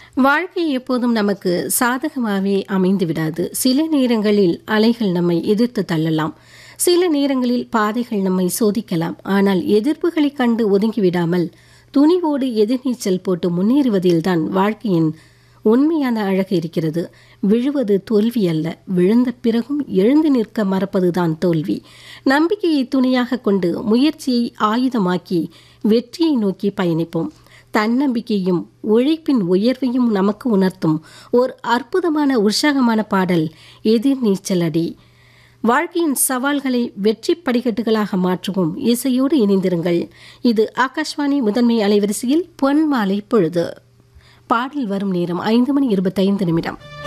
வாழ்க்கை எப்போதும் நமக்கு சாதகமாகவே அமைந்து விடாது சில நேரங்களில் அலைகள் நம்மை எதிர்த்து தள்ளலாம் சில நேரங்களில் பாதைகள் நம்மை சோதிக்கலாம் ஆனால் எதிர்ப்புகளைக் கண்டு ஒதுங்கிவிடாமல் துணிவோடு எதிர்நீச்சல் போட்டு முன்னேறுவதில்தான் வாழ்க்கையின் உண்மையான அழகு இருக்கிறது விழுவது தோல்வி அல்ல விழுந்த பிறகும் எழுந்து நிற்க மறப்பதுதான் தோல்வி நம்பிக்கையை துணையாக கொண்டு முயற்சியை ஆயுதமாக்கி வெற்றியை நோக்கி பயணிப்போம் தன்னம்பிக்கையும் உழைப்பின் உயர்வையும் நமக்கு உணர்த்தும் ஓர் அற்புதமான உற்சாகமான பாடல் எதிர்நீச்சல் அடி வாழ்க்கையின் சவால்களை வெற்றி படிக்கட்டுகளாக மாற்றுவோம் இசையோடு இணைந்திருங்கள் இது ஆகாஷ்வாணி முதன்மை அலைவரிசையில் பொன் மாலை பொழுது பாடல் வரும் நேரம் ஐந்து மணி இருபத்தைந்து நிமிடம்